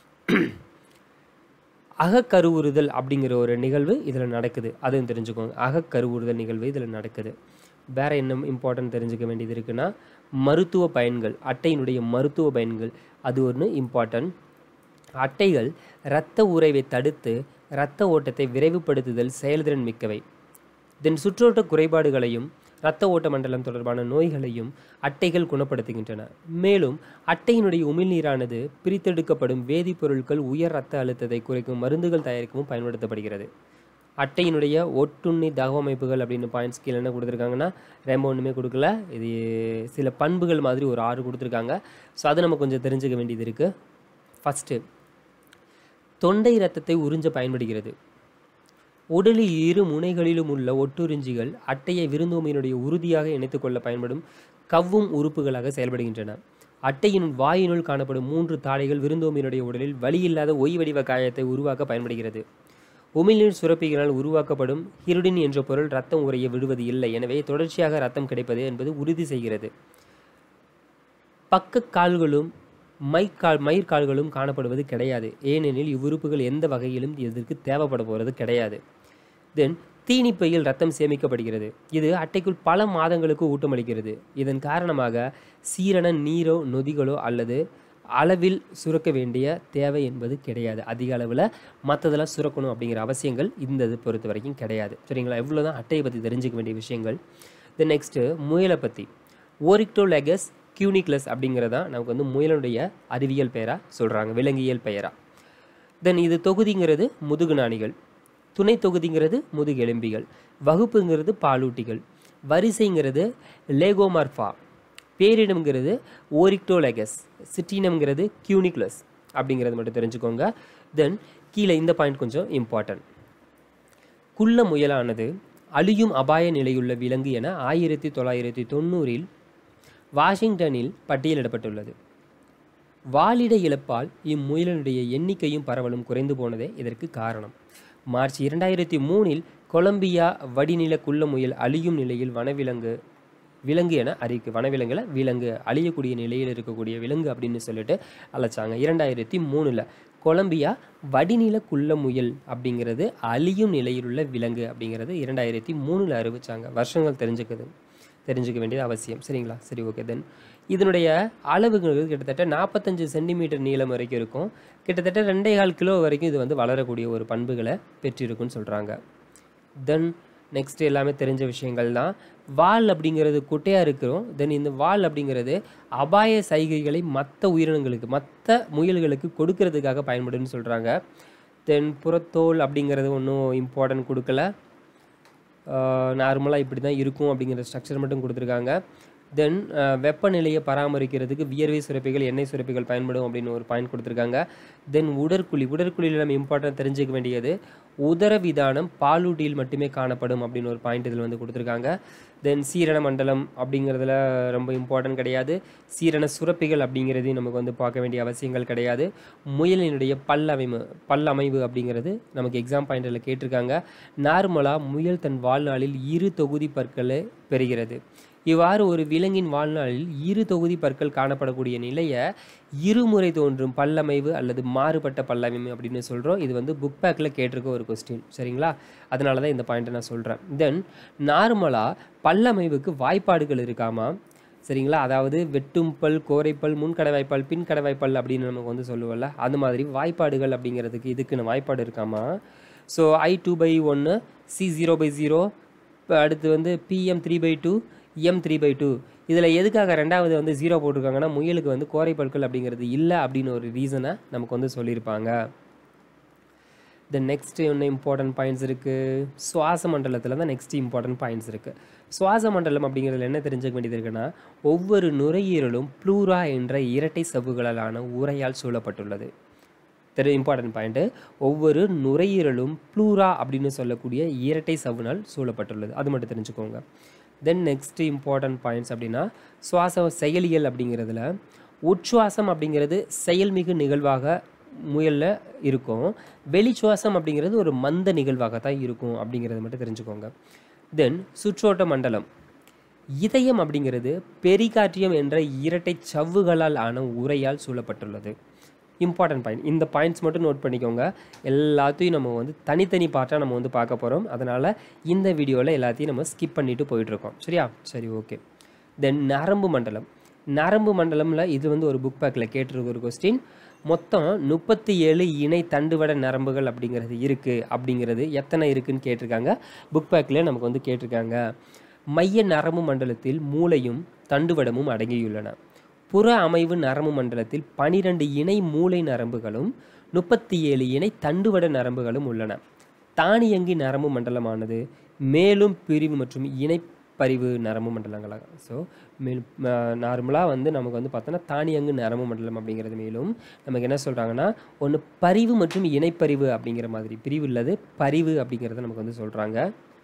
அகக்கருவுறுதல் அப்படிங்கிற ஒரு நிகழ்வு இதில் நடக்குது அதுவும் தெரிஞ்சுக்கோங்க அகக்கருவுறுதல் நிகழ்வு இதில் நடக்குது வேற என்ன இம்பார்ட்டன்ட் தெரிஞ்சுக்க வேண்டியது இருக்குன்னா மருத்துவ பயன்கள் அட்டையினுடைய மருத்துவ பயன்கள் அது ஒன்று இம்பார்ட்டன்ட் அட்டைகள் இரத்த உறைவை தடுத்து இரத்த ஓட்டத்தை விரைவுபடுத்துதல் செயல்திறன் மிக்கவை தென் சுற்றோட்ட குறைபாடுகளையும் இரத்த ஓட்ட மண்டலம் தொடர்பான நோய்களையும் அட்டைகள் குணப்படுத்துகின்றன மேலும் அட்டையினுடைய உமிழ்நீரானது பிரித்தெடுக்கப்படும் வேதிப்பொருட்கள் உயர் இரத்த அழுத்தத்தை குறைக்கும் மருந்துகள் தயாரிக்கவும் பயன்படுத்தப்படுகிறது அட்டையினுடைய ஒட்டுண்ணி தகவமைப்புகள் அப்படின்னு பாயிண்ட்ஸ் கீழே என்ன கொடுத்துருக்காங்கன்னா ரொம்ப ஒன்றுமே கொடுக்கல இது சில பண்புகள் மாதிரி ஒரு ஆறு கொடுத்துருக்காங்க ஸோ அதை நம்ம கொஞ்சம் தெரிஞ்சுக்க வேண்டியது இருக்குது ஃபஸ்ட்டு தொண்டை இரத்தத்தை உறிஞ்ச பயன்படுகிறது உடலில் இரு முனைகளிலும் உள்ள ஒட்டுறிஞ்சிகள் அட்டையை விருந்தோம்பியினுடைய உறுதியாக இணைத்துக்கொள்ள பயன்படும் கவ்வும் உறுப்புகளாக செயல்படுகின்றன அட்டையின் வாயினுள் காணப்படும் மூன்று தாடைகள் விருந்தோம்பியினுடைய உடலில் வலியில்லாத ஒய் வடிவ காயத்தை உருவாக்க பயன்படுகிறது உமிழ்நீர் சுரப்பிகளால் உருவாக்கப்படும் ஹிருடின் என்ற பொருள் ரத்தம் உறைய விடுவது இல்லை எனவே தொடர்ச்சியாக ரத்தம் கிடைப்பது என்பது உறுதி செய்கிறது பக்க கால்களும் மைக்கால் மயிர்கால்களும் காணப்படுவது கிடையாது ஏனெனில் இவ்வுறுப்புகள் எந்த வகையிலும் இதற்கு தேவைப்பட போகிறது கிடையாது தென் தீனிப்பையில் ரத்தம் சேமிக்கப்படுகிறது இது அட்டைக்குள் பல மாதங்களுக்கு ஊட்டமளிக்கிறது இதன் காரணமாக சீரண நீரோ நொதிகளோ அல்லது அளவில் சுரக்க வேண்டிய தேவை என்பது கிடையாது அதிக அளவில் மற்றதெல்லாம் சுரக்கணும் அப்படிங்கிற அவசியங்கள் இந்த இது பொறுத்த வரைக்கும் கிடையாது சரிங்களா இவ்வளோ தான் அட்டையை பற்றி தெரிஞ்சுக்க வேண்டிய விஷயங்கள் தென் நெக்ஸ்ட்டு முயலை பற்றி ஓரிக்டோலெகஸ் கியூனிக்லஸ் அப்படிங்கிறதான் நமக்கு வந்து முயலுடைய அறிவியல் பெயராக சொல்கிறாங்க விலங்கியல் பெயராக தென் இது தொகுதிங்கிறது முதுகு நாணிகள் துணை தொகுதிங்கிறது முதுகெலும்பிகள் வகுப்புங்கிறது பாலூட்டிகள் வரிசைங்கிறது லேகோமார்ஃபா பேரிடம்ங்கிறது ஓரிக்டோலெகஸ் சிட்டினம்ங்கிறது கியூனிக்லஸ் அப்படிங்கிறது மட்டும் தெரிஞ்சுக்கோங்க தென் கீழே இந்த பாயிண்ட் கொஞ்சம் இம்பார்ட்டன்ட் குள்ள முயலானது அழியும் அபாய நிலையுள்ள விலங்கு என ஆயிரத்தி தொள்ளாயிரத்தி தொண்ணூறில் வாஷிங்டனில் பட்டியலிடப்பட்டுள்ளது வாலிட இழப்பால் இம்முயலினுடைய எண்ணிக்கையும் பரவலும் குறைந்து போனதே இதற்கு காரணம் மார்ச் இரண்டாயிரத்தி மூணில் கொலம்பியா வடிநில குள்ள முயல் அழியும் நிலையில் வனவிலங்கு விலங்கு என அறிவிக்கு வனவிலங்குல விலங்கு அழியக்கூடிய நிலையில் இருக்கக்கூடிய விலங்கு அப்படின்னு சொல்லிட்டு அழைச்சாங்க இரண்டாயிரத்தி மூணில் கொலம்பியா வடிநில குள்ள முயல் அப்படிங்கிறது அழியும் நிலையில் உள்ள விலங்கு அப்படிங்கிறது இரண்டாயிரத்தி மூணில் அறிவிச்சாங்க வருஷங்கள் தெரிஞ்சுக்குது தெரிஞ்சுக்க வேண்டியது அவசியம் சரிங்களா சரி ஓகே தென் இதனுடைய அளவுங்கிறது கிட்டத்தட்ட நாற்பத்தஞ்சு சென்டிமீட்டர் நீளம் வரைக்கும் இருக்கும் கிட்டத்தட்ட ரெண்டே கால் கிலோ வரைக்கும் இது வந்து வளரக்கூடிய ஒரு பண்புகளை பெற்றிருக்குன்னு சொல்கிறாங்க தென் நெக்ஸ்ட் எல்லாமே தெரிஞ்ச விஷயங்கள் தான் வால் அப்படிங்கிறது குட்டையாக இருக்கிறோம் தென் இந்த வால் அப்படிங்கிறது அபாய சைகைகளை மற்ற உயிரினங்களுக்கு மற்ற முயல்களுக்கு கொடுக்கறதுக்காக பயன்படுன்னு சொல்கிறாங்க தென் புறத்தோல் அப்படிங்கிறது ஒன்றும் இம்பார்ட்டன்ட் கொடுக்கல நார்மலாக இப்படி தான் இருக்கும் அப்படிங்கிற ஸ்ட்ரக்சர் மட்டும் கொடுத்துருக்காங்க தென் வெப்பநிலையை பராமரிக்கிறதுக்கு வியர்வை சுரப்பிகள் எண்ணெய் சுரப்பிகள் பயன்படும் அப்படின்னு ஒரு பாயிண்ட் கொடுத்துருக்காங்க தென் உடற்குழி உடற்குழியில் நம்ம இம்பார்ட்டன்ட் தெரிஞ்சுக்க வேண்டியது உதரவிதானம் பாலூட்டியில் மட்டுமே காணப்படும் அப்படின்னு ஒரு பாயிண்ட் இதில் வந்து கொடுத்துருக்காங்க தென் சீரண மண்டலம் அப்படிங்கிறதுல ரொம்ப இம்பார்ட்டன்ட் கிடையாது சீரண சுரப்பிகள் அப்படிங்கிறதையும் நமக்கு வந்து பார்க்க வேண்டிய அவசியங்கள் கிடையாது முயலினுடைய பல்லமைவு பல்லமைவு அப்படிங்கிறது நமக்கு எக்ஸாம் பாயிண்டில் கேட்டிருக்காங்க நார்மலாக முயல் தன் வாழ்நாளில் இரு தொகுதி பற்களை பெறுகிறது இவ்வாறு ஒரு விலங்கின் வாழ்நாளில் இரு தொகுதி பற்கள் காணப்படக்கூடிய நிலையை இருமுறை தோன்றும் பல்லமைவு அல்லது மாறுபட்ட பல்லமைவு அப்படின்னு சொல்கிறோம் இது வந்து புக் பேக்கில் கேட்டிருக்க ஒரு கொஸ்டின் சரிங்களா அதனால தான் இந்த பாயிண்ட்டை நான் சொல்கிறேன் தென் நார்மலாக பல்லமைவுக்கு வாய்ப்பாடுகள் இருக்காமா சரிங்களா அதாவது வெட்டும் பல் கோரைப்பல் முன்கடவாய்ப்பல் பின்கடவாய்ப்பல் அப்படின்னு நமக்கு வந்து சொல்லுவோம்ல அந்த மாதிரி வாய்ப்பாடுகள் அப்படிங்கிறதுக்கு இதுக்குன்னு வாய்ப்பாடு இருக்காமா ஸோ ஐ டூ பை ஒன்று சி ஜீரோ பை ஜீரோ அடுத்து வந்து PM three by two M three by two இதில் எதுக்காக ரெண்டாவது வந்து ஜீரோ போட்டிருக்காங்கன்னா முயலுக்கு வந்து கோரை பற்கள் அப்படிங்கிறது இல்லை அப்படின்னு ஒரு ரீசனை நமக்கு வந்து சொல்லியிருப்பாங்க தென் நெக்ஸ்ட் ஒன்று இம்பார்ட்டன்ட் பாயிண்ட்ஸ் இருக்குது சுவாச மண்டலத்தில் தான் நெக்ஸ்ட் இம்பார்ட்டன்ட் பாயிண்ட்ஸ் இருக்குது சுவாச மண்டலம் அப்படிங்கிறதுல என்ன தெரிஞ்சுக்க வேண்டியது இருக்குன்னா ஒவ்வொரு நுரையீரலும் ப்ளூரா என்ற இரட்டை சவ்வுகளாலான உரையால் சூழப்பட்டுள்ளது தெரி இம்பார்ட்டன்ட் பாயிண்ட்டு ஒவ்வொரு நுரையீரலும் ப்ளூரா அப்படின்னு சொல்லக்கூடிய இரட்டை சவ்வினால் சூழப்பட்டுள்ளது அது மட்டும் தெரிஞ்சுக்கோங்க தென் நெக்ஸ்ட் இம்பார்ட்டன்ட் பாயிண்ட்ஸ் அப்படின்னா சுவாச செயலியல் அப்படிங்கிறதுல உச்சுவாசம் அப்படிங்கிறது செயல்மிகு நிகழ்வாக முயலில் இருக்கும் வெளிச்சுவாசம் அப்படிங்கிறது ஒரு மந்த நிகழ்வாக தான் இருக்கும் அப்படிங்கிறத மட்டும் தெரிஞ்சுக்கோங்க தென் சுற்றோட்ட மண்டலம் இதயம் அப்படிங்கிறது பெரிகாற்றியம் என்ற இரட்டை சவ்வுகளால் ஆன உரையால் சூழப்பட்டுள்ளது இம்பார்ட்டன்ட் பாயிண்ட் இந்த பாயிண்ட்ஸ் மட்டும் நோட் பண்ணிக்கோங்க எல்லாத்தையும் நம்ம வந்து தனித்தனி பார்ட்டாக நம்ம வந்து பார்க்க போகிறோம் அதனால் இந்த வீடியோவில் எல்லாத்தையும் நம்ம ஸ்கிப் பண்ணிட்டு போயிட்டுருக்கோம் சரியா சரி ஓகே தென் நரம்பு மண்டலம் நரம்பு மண்டலமில் இது வந்து ஒரு புக் பேக்கில் கேட்டிருக்க ஒரு கொஸ்டின் மொத்தம் முப்பத்தி ஏழு இணை தண்டுவட நரம்புகள் அப்படிங்கிறது இருக்குது அப்படிங்கிறது எத்தனை இருக்குன்னு கேட்டிருக்காங்க புக் பேக்கில் நமக்கு வந்து கேட்டிருக்காங்க மைய நரம்பு மண்டலத்தில் மூளையும் தண்டுவடமும் அடங்கியுள்ளன புற அமைவு நரம்பு மண்டலத்தில் பனிரெண்டு இணை மூளை நரம்புகளும் முப்பத்தி ஏழு இணை தண்டுவட நரம்புகளும் உள்ளன தானியங்கி நரம்பு மண்டலமானது மேலும் பிரிவு மற்றும் இணைப்பறிவு நரம்பு மண்டலங்களாக ஸோ மேலும் நார்மலாக வந்து நமக்கு வந்து பார்த்தோன்னா தானியங்கு நரம்பு மண்டலம் அப்படிங்கிறது மேலும் நமக்கு என்ன சொல்கிறாங்கன்னா ஒன்று பரிவு மற்றும் இணைப்பறிவு அப்படிங்கிற மாதிரி பிரிவு இல்லது பரிவு அப்படிங்கிறத நமக்கு வந்து சொல்கிறாங்க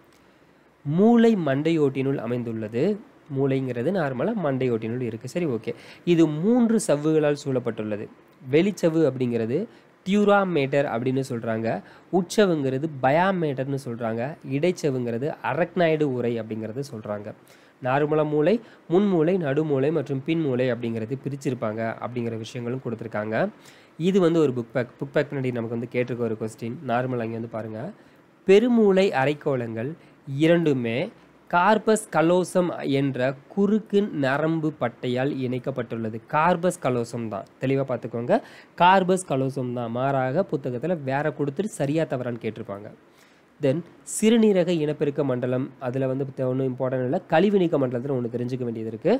மூளை மண்டையோட்டினுள் அமைந்துள்ளது மூளைங்கிறது நார்மலாக மண்டையோட்டினுள் இருக்குது சரி ஓகே இது மூன்று சவ்வுகளால் சூழப்பட்டுள்ளது வெளிச்சவ்வு அப்படிங்கிறது டியூராமேட்டர் அப்படின்னு சொல்கிறாங்க உட்சவுங்கிறது பயாமேட்டர்னு சொல்கிறாங்க இடைச்சவுங்கிறது அரக்னாய்டு உரை அப்படிங்கிறது சொல்கிறாங்க நார்மலாக மூளை முன்மூளை நடுமூளை மற்றும் பின்மூளை அப்படிங்கிறது பிரிச்சிருப்பாங்க அப்படிங்கிற விஷயங்களும் கொடுத்துருக்காங்க இது வந்து ஒரு புக் பேக் புக் பேக் பின்னாடி நமக்கு வந்து கேட்டிருக்க ஒரு கொஸ்டின் நார்மலாக இங்கே வந்து பாருங்கள் பெருமூளை அரைக்கோளங்கள் இரண்டுமே கார்பஸ் கலோசம் என்ற குறுக்கு நரம்பு பட்டையால் இணைக்கப்பட்டுள்ளது கார்பஸ் கலோசம் தான் தெளிவாக பார்த்துக்கோங்க கார்பஸ் கலோசம் தான் மாறாக புத்தகத்தில் வேற கொடுத்துட்டு சரியா தவறான்னு கேட்டிருப்பாங்க தென் சிறுநீரக இனப்பெருக்க மண்டலம் அதில் வந்து ஒன்றும் இம்பார்ட்டன்ட் இல்லை கழிவு நீக்க மண்டலத்தில் ஒன்று தெரிஞ்சுக்க வேண்டியது இருக்குது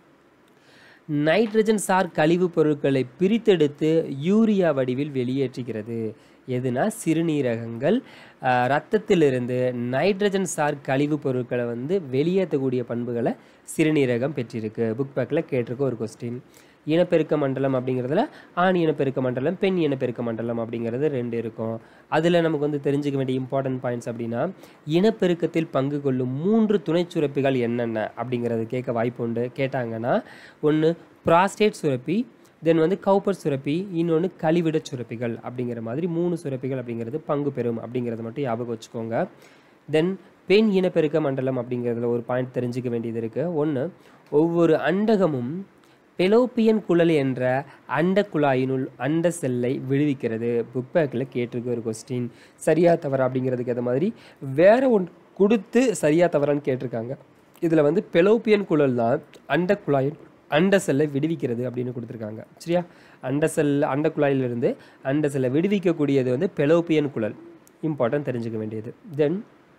நைட்ரஜன் சார் கழிவுப் பொருட்களை பிரித்தெடுத்து யூரியா வடிவில் வெளியேற்றுகிறது எதுனா சிறுநீரகங்கள் ஆஹ், ரத்தத்திலிருந்து நைட்ரஜன் சார் கழிவுப் பொருட்களை வந்து வெளியேற்றக்கூடிய பண்புகளை சிறுநீரகம் பெற்றிருக்கு புக் பேக்கில் கேட்டிருக்க ஒரு கொஸ்டின் இனப்பெருக்க மண்டலம் அப்படிங்கிறதுல ஆண் இனப்பெருக்க மண்டலம் பெண் இனப்பெருக்க மண்டலம் அப்படிங்கிறது ரெண்டு இருக்கும் அதில் நமக்கு வந்து தெரிஞ்சுக்க வேண்டிய இம்பார்ட்டன்ட் பாயிண்ட்ஸ் அப்படின்னா இனப்பெருக்கத்தில் பங்கு கொள்ளும் மூன்று துணை சுரப்பிகள் என்னென்ன அப்படிங்கிறது கேட்க வாய்ப்பு உண்டு கேட்டாங்கன்னா ஒன்று ப்ராஸ்டேட் சுரப்பி தென் வந்து கவுப்பர் சுரப்பி இன்னொன்று கழிவிட சுரப்பிகள் அப்படிங்கிற மாதிரி மூணு சுரப்பிகள் அப்படிங்கிறது பங்கு பெறும் அப்படிங்கிறத மட்டும் ஞாபகம் வச்சுக்கோங்க தென் பெண் இனப்பெருக்க மண்டலம் அப்படிங்கிறதுல ஒரு பாயிண்ட் தெரிஞ்சுக்க வேண்டியது இருக்குது ஒன்று ஒவ்வொரு அண்டகமும் பெலோப்பியன் குழல் என்ற அண்ட குழாயினுள் அண்ட செல்லை விடுவிக்கிறது புக் பேக்கில் கேட்டிருக்க ஒரு கொஸ்டின் சரியா தவறா அப்படிங்கிறதுக்கு ஏற்ற மாதிரி வேற ஒன்று கொடுத்து சரியா தவறான்னு கேட்டிருக்காங்க இதில் வந்து பெலோப்பியன் குழல் தான் அண்ட குழாயின் அண்ட செல்லை விடுவிக்கிறது அப்படின்னு கொடுத்துருக்காங்க சரியா அண்ட செல் அண்ட குழாயிலிருந்து அண்ட செல்லை விடுவிக்கக்கூடியது வந்து பெலோப்பியன் குழல் இம்பார்ட்டன்ட் தெரிஞ்சுக்க வேண்டியது தென்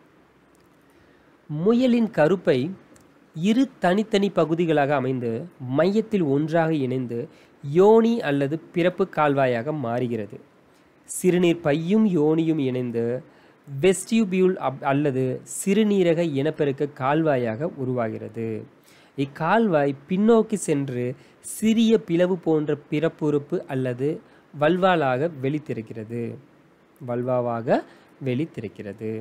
முயலின் கருப்பை இரு தனித்தனி பகுதிகளாக அமைந்து மையத்தில் ஒன்றாக இணைந்து யோனி அல்லது பிறப்பு கால்வாயாக மாறுகிறது சிறுநீர் பையும் யோனியும் இணைந்து வெஸ்டியூபியூல் அப் அல்லது சிறுநீரக இனப்பெருக்க கால்வாயாக உருவாகிறது இக்கால்வாய் பின்னோக்கி சென்று சிறிய பிளவு போன்ற பிறப்புறுப்பு அல்லது வல்வாலாக வெளித்திருக்கிறது வல்வாவாக வெளித்திருக்கிறது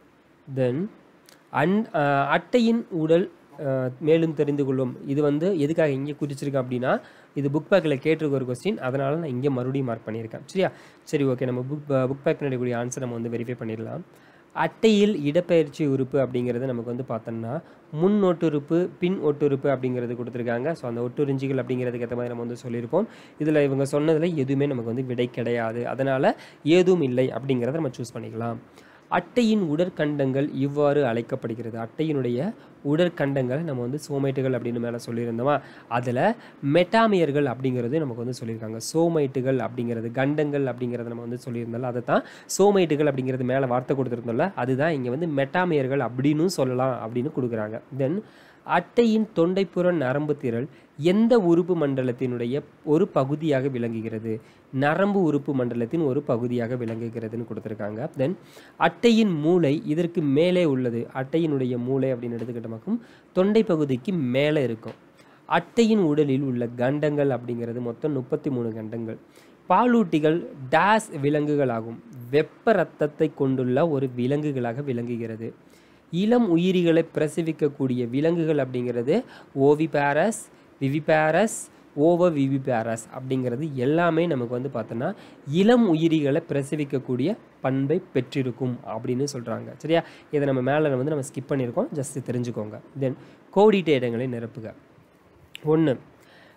தென் அன் அஹ் அட்டையின் உடல் அஹ், மேலும் தெரிந்து கொள்ளும் இது வந்து எதுக்காக இங்கே குறிச்சிருக்கேன் அப்படின்னா இது புக் பேக்கில் கேட்டிருக்க ஒரு கொஸ்டின் அதனால் நான் இங்கே மறுபடியும் மார்க் பண்ணியிருக்கேன் சரியா சரி ஓகே நம்ம புக் புக் பேக் நடக்கக்கூடிய ஆன்சர் நம்ம வந்து வெரிஃபை பண்ணிடலாம் அட்டையில் இடப்பெயர்ச்சி உறுப்பு அப்படிங்கிறது நமக்கு வந்து பார்த்தோம்னா முன் ஒட்டுறுப்பு பின் ஒட்டுறுப்பு அப்படிங்கிறது கொடுத்துருக்காங்க ஸோ அந்த ஒட்டுறிஞ்சிகள் அப்படிங்கிறதுக்கு ஏற்ற மாதிரி நம்ம வந்து சொல்லியிருப்போம் இதில் இவங்க சொன்னதில் எதுவுமே நமக்கு வந்து விடை கிடையாது அதனால் ஏதும் இல்லை அப்படிங்கிறத நம்ம சூஸ் பண்ணிக்கலாம் அட்டையின் உடற்கண்டங்கள் இவ்வாறு அழைக்கப்படுகிறது அட்டையினுடைய உடற்கண்டங்களை நம்ம வந்து சோமைட்டுகள் அப்படின்னு மேலே சொல்லியிருந்தோமா அதில் மெட்டாமியர்கள் அப்படிங்கிறது நமக்கு வந்து சொல்லியிருக்காங்க சோமைட்டுகள் அப்படிங்கிறது கண்டங்கள் அப்படிங்கிறத நம்ம வந்து சொல்லியிருந்தோம்ல அதை தான் சோமைட்டுகள் அப்படிங்கிறது மேலே வார்த்தை கொடுத்துருந்தோம்ல அதுதான் இங்கே வந்து மெட்டாமியர்கள் அப்படின்னு சொல்லலாம் அப்படின்னு கொடுக்குறாங்க தென் அட்டையின் தொண்டைப்புற நரம்பு திரள் எந்த உறுப்பு மண்டலத்தினுடைய ஒரு பகுதியாக விளங்குகிறது நரம்பு உறுப்பு மண்டலத்தின் ஒரு பகுதியாக விளங்குகிறதுன்னு கொடுத்துருக்காங்க தென் அட்டையின் மூளை இதற்கு மேலே உள்ளது அட்டையினுடைய மூளை அப்படின்னு எடுத்துக்கிட்டமாக்கும் தொண்டை பகுதிக்கு மேலே இருக்கும் அட்டையின் உடலில் உள்ள கண்டங்கள் அப்படிங்கிறது மொத்தம் முப்பத்தி மூணு கண்டங்கள் பாலூட்டிகள் டேஸ் விலங்குகளாகும் வெப்ப ரத்தத்தை கொண்டுள்ள ஒரு விலங்குகளாக விளங்குகிறது இளம் உயிரிகளை பிரசவிக்கக்கூடிய விலங்குகள் அப்படிங்கிறது ஓவிபேரஸ் விவிபேரஸ் ஓவ விவிபேரஸ் அப்படிங்கிறது எல்லாமே நமக்கு வந்து பார்த்தோன்னா இளம் உயிரிகளை பிரசவிக்கக்கூடிய பண்பை பெற்றிருக்கும் அப்படின்னு சொல்கிறாங்க சரியா இதை நம்ம மேலே வந்து நம்ம ஸ்கிப் பண்ணியிருக்கோம் ஜஸ்ட் தெரிஞ்சுக்கோங்க தென் கோடிட்ட இடங்களை நிரப்புக ஒன்று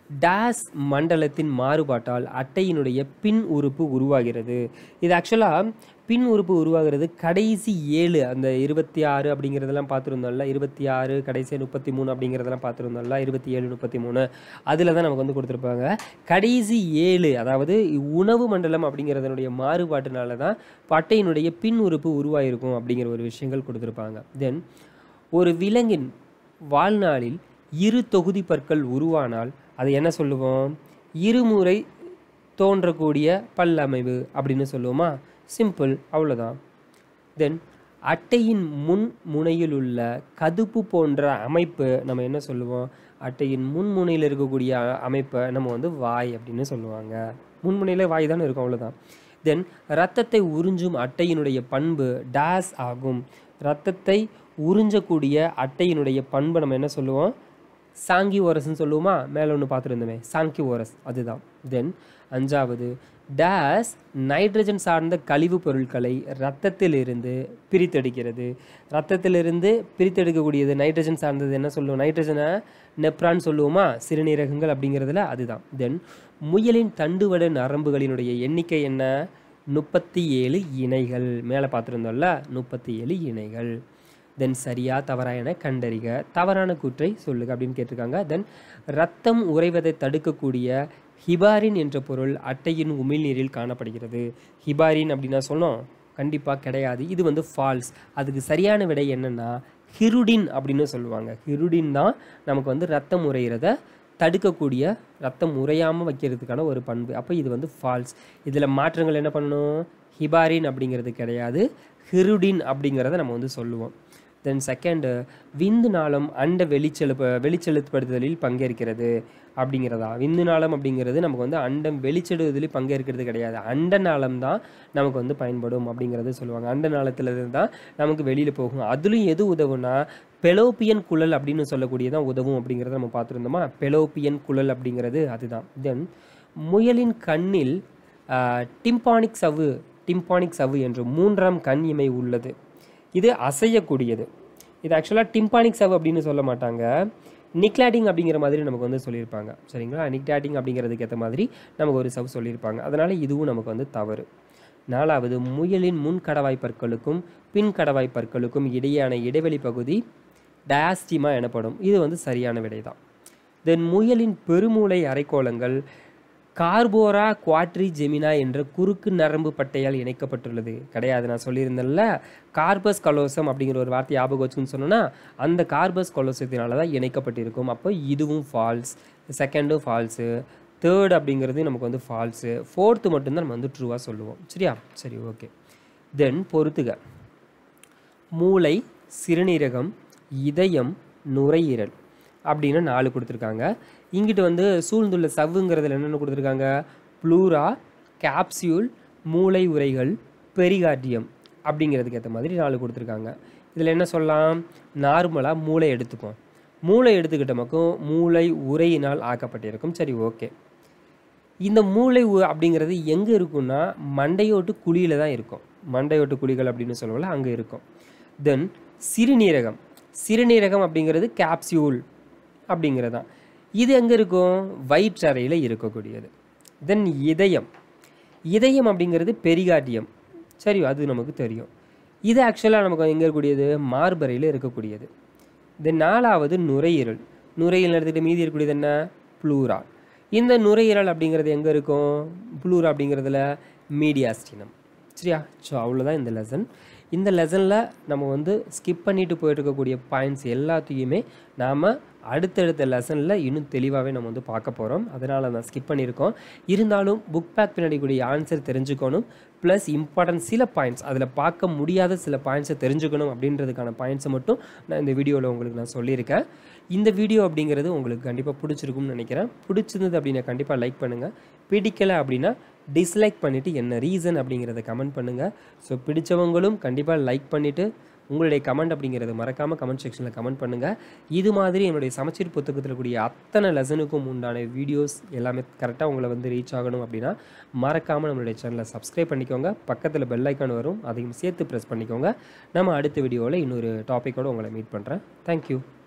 டேஸ் மண்டலத்தின் மாறுபாட்டால் அட்டையினுடைய பின் உறுப்பு உருவாகிறது இது ஆக்சுவலாக பின் உறுப்பு உருவாகிறது கடைசி ஏழு அந்த இருபத்தி ஆறு அப்படிங்கிறதெல்லாம் பார்த்துருந்தோம்ல இருபத்தி ஆறு கடைசி முப்பத்தி மூணு அப்படிங்கிறதெல்லாம் பார்த்துருந்தோம்ல இருபத்தி ஏழு முப்பத்தி மூணு அதில் தான் நமக்கு வந்து கொடுத்துருப்பாங்க கடைசி ஏழு அதாவது உணவு மண்டலம் அப்படிங்கிறதனுடைய மாறுபாட்டினால தான் பட்டையினுடைய பின் உறுப்பு உருவாயிருக்கும் அப்படிங்கிற ஒரு விஷயங்கள் கொடுத்துருப்பாங்க தென் ஒரு விலங்கின் வாழ்நாளில் இரு தொகுதி பற்கள் உருவானால் அதை என்ன சொல்லுவோம் இருமுறை தோன்றக்கூடிய பல்லமைவு அப்படின்னு சொல்லுவோமா சிம்பிள் அவ்வளோதான் தென் அட்டையின் முன் முனையில் உள்ள கதுப்பு போன்ற அமைப்பு நம்ம என்ன சொல்லுவோம் அட்டையின் முன் முனையில் இருக்கக்கூடிய அ- அமைப்பை நம்ம வந்து வாய் அப்படின்னு சொல்லுவாங்க முன்முனையில் வாய் தானே இருக்கும் அவ்வளோதான் தென் ரத்தத்தை உறிஞ்சும் அட்டையினுடைய பண்பு டேஸ் ஆகும் ரத்தத்தை உறிஞ்சக்கூடிய அட்டையினுடைய பண்பை நம்ம என்ன சொல்லுவோம் சாங்கி ஓரஸ்ன்னு சொல்லுவோமா மேலே ஒன்று பார்த்துருந்தோமே சாங்கி ஓரஸ் அதுதான் தென் அஞ்சாவது டேஸ் நைட்ரஜன் சார்ந்த கழிவுப் பொருட்களை இரத்தத்திலிருந்து பிரித்தெடுக்கிறது இரத்தத்திலிருந்து பிரித்தெடுக்கக்கூடியது நைட்ரஜன் சார்ந்தது என்ன சொல்லுவோம் நைட்ரஜனை நெப்ரான் சொல்லுவோமா சிறுநீரகங்கள் அப்படிங்கிறதுல அதுதான் தென் முயலின் தண்டுவட நரம்புகளினுடைய எண்ணிக்கை என்ன முப்பத்தி ஏழு இணைகள் மேலே பார்த்துருந்தோம்ல முப்பத்தி ஏழு இணைகள் தென் சரியா தவறா என கண்டறிக தவறான கூற்றை சொல்லுக அப்படின்னு கேட்டிருக்காங்க தென் ரத்தம் உறைவதை தடுக்கக்கூடிய ஹிபாரின் என்ற பொருள் அட்டையின் உமிழ்நீரில் காணப்படுகிறது ஹிபாரின் அப்படின்னா சொன்னோம் கண்டிப்பாக கிடையாது இது வந்து ஃபால்ஸ் அதுக்கு சரியான விடை என்னன்னா ஹிருடின் அப்படின்னு சொல்லுவாங்க ஹிருடின் தான் நமக்கு வந்து ரத்தம் உறையிறத தடுக்கக்கூடிய ரத்தம் உறையாமல் வைக்கிறதுக்கான ஒரு பண்பு அப்போ இது வந்து ஃபால்ஸ் இதில் மாற்றங்கள் என்ன பண்ணணும் ஹிபாரின் அப்படிங்கிறது கிடையாது ஹிருடின் அப்படிங்கிறத நம்ம வந்து சொல்லுவோம் தென் செகண்டு விந்து நாளம் அண்ட வெளிச்செலுப்ப வெளிச்செலுத்தப்படுதலில் பங்கேற்கிறது அப்படிங்கிறதா விந்து நாளம் அப்படிங்கிறது நமக்கு வந்து அண்டம் வெளிச்செடுவதில் பங்கேற்கிறது கிடையாது அண்ட நாளம் தான் நமக்கு வந்து பயன்படும் அப்படிங்கிறது சொல்லுவாங்க அண்ட நாளத்துல இருந்து தான் நமக்கு வெளியில் போகும் அதுலேயும் எது உதவுனா பெலோப்பியன் குழல் அப்படின்னு சொல்லக்கூடியதான் உதவும் அப்படிங்கிறத நம்ம பார்த்துருந்தோமா பெலோப்பியன் குழல் அப்படிங்கிறது அதுதான் தென் முயலின் கண்ணில் டிம்பானிக் சவ்வு டிம்பானிக் சவ்வு என்று மூன்றாம் கண் இமை உள்ளது இது அசையக்கூடியது இது ஆக்சுவலாக டிம்பானிக் சவ் அப்படின்னு சொல்ல மாட்டாங்க நிக்லாட்டிங் அப்படிங்கிற மாதிரி நமக்கு வந்து சொல்லியிருப்பாங்க சரிங்களா நிக்லாட்டிங் அப்படிங்கிறதுக்கு ஏற்ற மாதிரி நமக்கு ஒரு சவ் சொல்லியிருப்பாங்க அதனால் இதுவும் நமக்கு வந்து தவறு நாலாவது முயலின் முன் கடவாய் பற்களுக்கும் பின் கடவாய் பற்களுக்கும் இடையேயான இடைவெளி பகுதி டயாஸ்டிமா எனப்படும் இது வந்து சரியான விடை தான் தென் முயலின் பெருமூளை அரைக்கோளங்கள் கார்போரா குவாட்ரி ஜெமினா என்ற குறுக்கு நரம்பு பட்டையால் இணைக்கப்பட்டுள்ளது கிடையாது நான் சொல்லியிருந்தேன்ல கார்பஸ் கலோசம் அப்படிங்கிற ஒரு வார்த்தை ஞாபகம் வச்சுன்னு சொன்னோன்னா அந்த கார்பஸ் கலோசத்தினால தான் இணைக்கப்பட்டிருக்கும் அப்போ இதுவும் ஃபால்ஸ் செகண்டும் ஃபால்ஸு தேர்ட் அப்படிங்கிறது நமக்கு வந்து ஃபால்ஸு ஃபோர்த்து மட்டும்தான் நம்ம வந்து ட்ரூவாக சொல்லுவோம் சரியா சரி ஓகே தென் பொறுத்துக மூளை சிறுநீரகம் இதயம் நுரையீரல் அப்படின்னு நாலு கொடுத்துருக்காங்க இங்கிட்டு வந்து சூழ்ந்துள்ள சவ்வுங்கிறதுல என்னென்ன கொடுத்துருக்காங்க ப்ளூரா கேப்சியூல் மூளை உரைகள் பெரிகார்டியம் அப்படிங்கிறதுக்கு ஏற்ற மாதிரி நாலு கொடுத்துருக்காங்க இதில் என்ன சொல்லலாம் நார்மலாக மூளை எடுத்துப்போம் மூளை எடுத்துக்கிட்ட மக்களும் மூளை உரையினால் ஆக்கப்பட்டிருக்கும் சரி ஓகே இந்த மூளை உ- அப்படிங்கிறது எங்கே இருக்கும்னா மண்டையோட்டு குழியில் தான் இருக்கும் மண்டையோட்டு குழிகள் அப்படின்னு சொல்லுவோம்ல அங்கே இருக்கும் தென் சிறுநீரகம் சிறுநீரகம் அப்படிங்கிறது கேப்சியூல் அப்படிங்கிறது தான் இது எங்கே இருக்கும் வயிற்றறையில் இருக்கக்கூடியது தென் இதயம் இதயம் அப்படிங்கிறது பெரிகார்டியம் சரி அது நமக்கு தெரியும் இது ஆக்சுவலாக நமக்கு எங்கே இருக்கக்கூடியது மார்பறையில் இருக்கக்கூடியது தென் நாலாவது நுரையீரல் நுரையீரல் எடுத்துக்கிட்டு மீதி இருக்கக்கூடியது என்ன ப்ளூரா இந்த நுரையீரல் அப்படிங்கிறது எங்கே இருக்கும் ப்ளூரா அப்படிங்கிறதுல மீடியாஸ்டினம் சரியா ஸோ அவ்வளோதான் இந்த லெசன் இந்த லெசனில் நம்ம வந்து ஸ்கிப் பண்ணிட்டு போயிட்டு இருக்கக்கூடிய பாயிண்ட்ஸ் எல்லாத்தையுமே நாம் அடுத்தடுத்த லெசனில் இன்னும் தெளிவாகவே நம்ம வந்து பார்க்க போகிறோம் அதனால் நான் ஸ்கிப் பண்ணியிருக்கோம் இருந்தாலும் புக் பேக் பின்னாடி கூடிய ஆன்சர் தெரிஞ்சுக்கணும் ப்ளஸ் இம்பார்ட்டன்ட் சில பாயிண்ட்ஸ் அதில் பார்க்க முடியாத சில பாயிண்ட்ஸை தெரிஞ்சுக்கணும் அப்படின்றதுக்கான பாயிண்ட்ஸை மட்டும் நான் இந்த வீடியோவில் உங்களுக்கு நான் சொல்லியிருக்கேன் இந்த வீடியோ அப்படிங்கிறது உங்களுக்கு கண்டிப்பாக பிடிச்சிருக்கும்னு நினைக்கிறேன் பிடிச்சிருந்தது அப்படின்னா கண்டிப்பாக லைக் பண்ணுங்கள் பிடிக்கலை அப்படின்னா டிஸ்லைக் பண்ணிவிட்டு என்ன ரீசன் அப்படிங்கிறத கமெண்ட் பண்ணுங்கள் ஸோ பிடிச்சவங்களும் கண்டிப்பாக லைக் பண்ணிவிட்டு உங்களுடைய கமெண்ட் அப்படிங்கிறத மறக்காமல் கமெண்ட் செக்ஷனில் கமெண்ட் பண்ணுங்கள் இது மாதிரி என்னுடைய சமச்சீர் புத்தகத்தில் கூடிய அத்தனை லெசனுக்கும் உண்டான வீடியோஸ் எல்லாமே கரெக்டாக உங்களை வந்து ரீச் ஆகணும் அப்படின்னா மறக்காமல் நம்மளுடைய சேனலை சப்ஸ்கிரைப் பண்ணிக்கோங்க பக்கத்தில் பெல் ஐக்கான் வரும் அதையும் சேர்த்து ப்ரெஸ் பண்ணிக்கோங்க நம்ம அடுத்த வீடியோவில் இன்னொரு டாப்பிக்கோடு உங்களை மீட் பண்ணுறேன் தேங்க்யூ